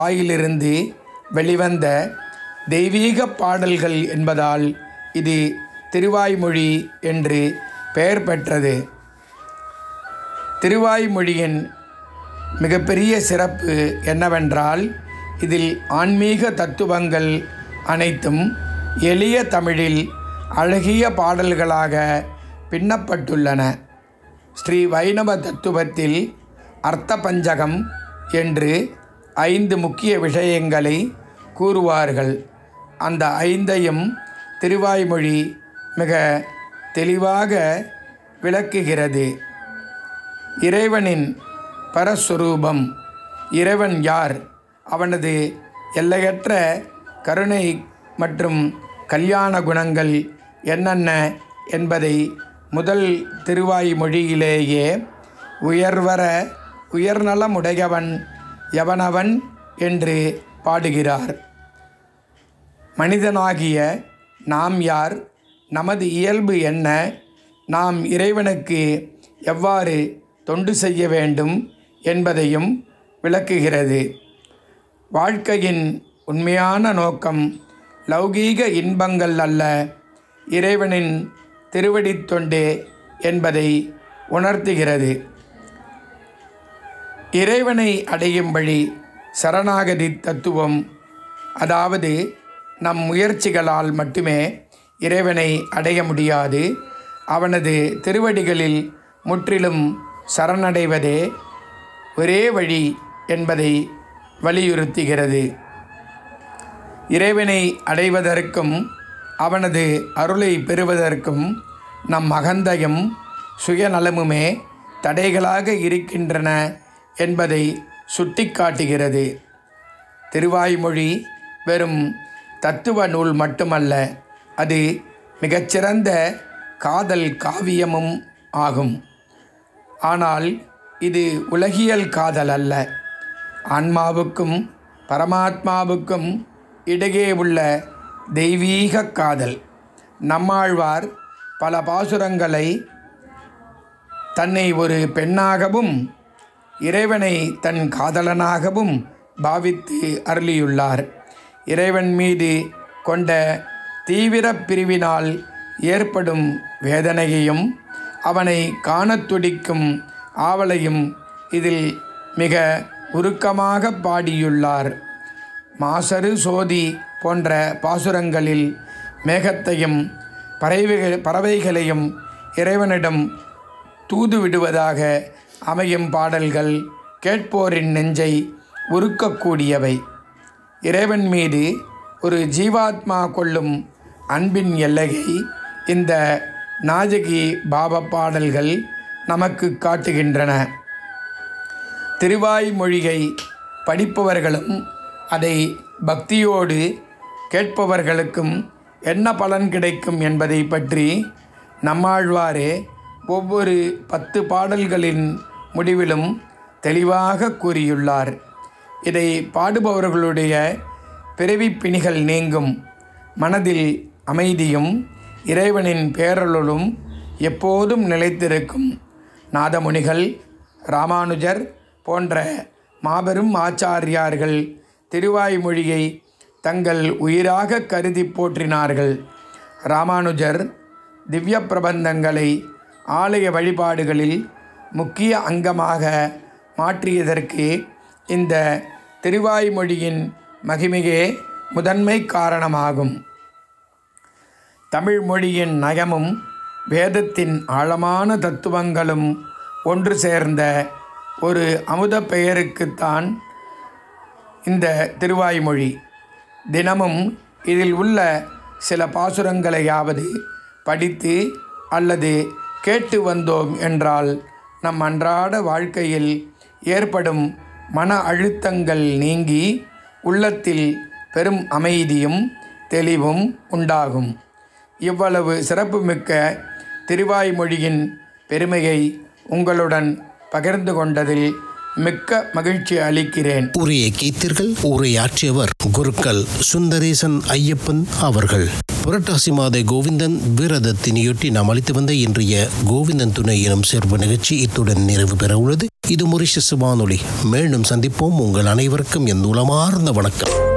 வாயிலிருந்து வெளிவந்த தெய்வீக பாடல்கள் என்பதால் இது திருவாய்மொழி என்று பெயர் பெற்றது திருவாய்மொழியின் மிகப்பெரிய சிறப்பு என்னவென்றால் இதில் ஆன்மீக தத்துவங்கள் அனைத்தும் எளிய தமிழில் அழகிய பாடல்களாக பின்னப்பட்டுள்ளன ஸ்ரீ வைணவ தத்துவத்தில் அர்த்த பஞ்சகம் என்று ஐந்து முக்கிய விஷயங்களை கூறுவார்கள் அந்த ஐந்தையும் திருவாய்மொழி மிக தெளிவாக விளக்குகிறது இறைவனின் பரஸ்வரூபம் இறைவன் யார் அவனது எல்லையற்ற கருணை மற்றும் கல்யாண குணங்கள் என்னென்ன என்பதை முதல் திருவாய்மொழியிலேயே உயர்வர உயர்நலமுடையவன் எவனவன் என்று பாடுகிறார் மனிதனாகிய நாம் யார் நமது இயல்பு என்ன நாம் இறைவனுக்கு எவ்வாறு தொண்டு செய்ய வேண்டும் என்பதையும் விளக்குகிறது வாழ்க்கையின் உண்மையான நோக்கம் லௌகீக இன்பங்கள் அல்ல இறைவனின் திருவடித் தொண்டே என்பதை உணர்த்துகிறது இறைவனை அடையும் வழி சரணாகதி தத்துவம் அதாவது நம் முயற்சிகளால் மட்டுமே இறைவனை அடைய முடியாது அவனது திருவடிகளில் முற்றிலும் சரணடைவதே ஒரே வழி என்பதை வலியுறுத்துகிறது இறைவனை அடைவதற்கும் அவனது அருளை பெறுவதற்கும் நம் அகந்தையும் சுயநலமுமே தடைகளாக இருக்கின்றன என்பதை சுட்டிக்காட்டுகிறது திருவாய்மொழி வெறும் தத்துவ நூல் மட்டுமல்ல அது மிகச்சிறந்த காதல் காவியமும் ஆகும் ஆனால் இது உலகியல் காதல் அல்ல ஆன்மாவுக்கும் பரமாத்மாவுக்கும் இடையே உள்ள தெய்வீக காதல் நம்மாழ்வார் பல பாசுரங்களை தன்னை ஒரு பெண்ணாகவும் இறைவனை தன் காதலனாகவும் பாவித்து அருளியுள்ளார் இறைவன் மீது கொண்ட தீவிர பிரிவினால் ஏற்படும் வேதனையையும் அவனை காணத் துடிக்கும் ஆவலையும் இதில் மிக உருக்கமாக பாடியுள்ளார் மாசரு சோதி போன்ற பாசுரங்களில் மேகத்தையும் பறவைகள் பறவைகளையும் இறைவனிடம் தூது விடுவதாக அமையும் பாடல்கள் கேட்போரின் நெஞ்சை உருக்கக்கூடியவை இறைவன் மீது ஒரு ஜீவாத்மா கொள்ளும் அன்பின் எல்லையை இந்த நாஜகி பாப பாடல்கள் நமக்கு காட்டுகின்றன திருவாய்மொழியை படிப்பவர்களும் அதை பக்தியோடு கேட்பவர்களுக்கும் என்ன பலன் கிடைக்கும் என்பதை பற்றி நம்மாழ்வாரே ஒவ்வொரு பத்து பாடல்களின் முடிவிலும் தெளிவாக கூறியுள்ளார் இதை பாடுபவர்களுடைய பிறவிப் பிணிகள் நீங்கும் மனதில் அமைதியும் இறைவனின் பேரருளும் எப்போதும் நிலைத்திருக்கும் நாதமுனிகள் ராமானுஜர் போன்ற மாபெரும் ஆச்சாரியார்கள் திருவாய்மொழியை தங்கள் உயிராக கருதி போற்றினார்கள் ராமானுஜர் திவ்ய பிரபந்தங்களை ஆலய வழிபாடுகளில் முக்கிய அங்கமாக மாற்றியதற்கு இந்த திருவாய்மொழியின் மகிமையே முதன்மை காரணமாகும் தமிழ் மொழியின் நயமும் வேதத்தின் ஆழமான தத்துவங்களும் ஒன்று சேர்ந்த ஒரு அமுத பெயருக்குத்தான் இந்த திருவாய்மொழி தினமும் இதில் உள்ள சில பாசுரங்களையாவது படித்து அல்லது கேட்டு வந்தோம் என்றால் நம் அன்றாட வாழ்க்கையில் ஏற்படும் மன அழுத்தங்கள் நீங்கி உள்ளத்தில் பெரும் அமைதியும் தெளிவும் உண்டாகும் இவ்வளவு சிறப்புமிக்க திருவாய்மொழியின் பெருமையை உங்களுடன் பகிர்ந்து கொண்டதில் மிக்க மகிழ்ச்சி அளிக்கிறேன் உரையை கேட்டீர்கள் உரையாற்றியவர் குருக்கள் சுந்தரேசன் ஐயப்பன் அவர்கள் புரட்டாசி மாத கோவிந்தன் விரதத்தினையொட்டி நாம் அளித்து வந்த இன்றைய கோவிந்தன் துணை எனும் சிறப்பு நிகழ்ச்சி இத்துடன் நிறைவு பெற உள்ளது இது மொரிஷஸ் வானொலி மீண்டும் சந்திப்போம் உங்கள் அனைவருக்கும் என் உளமார்ந்த வணக்கம்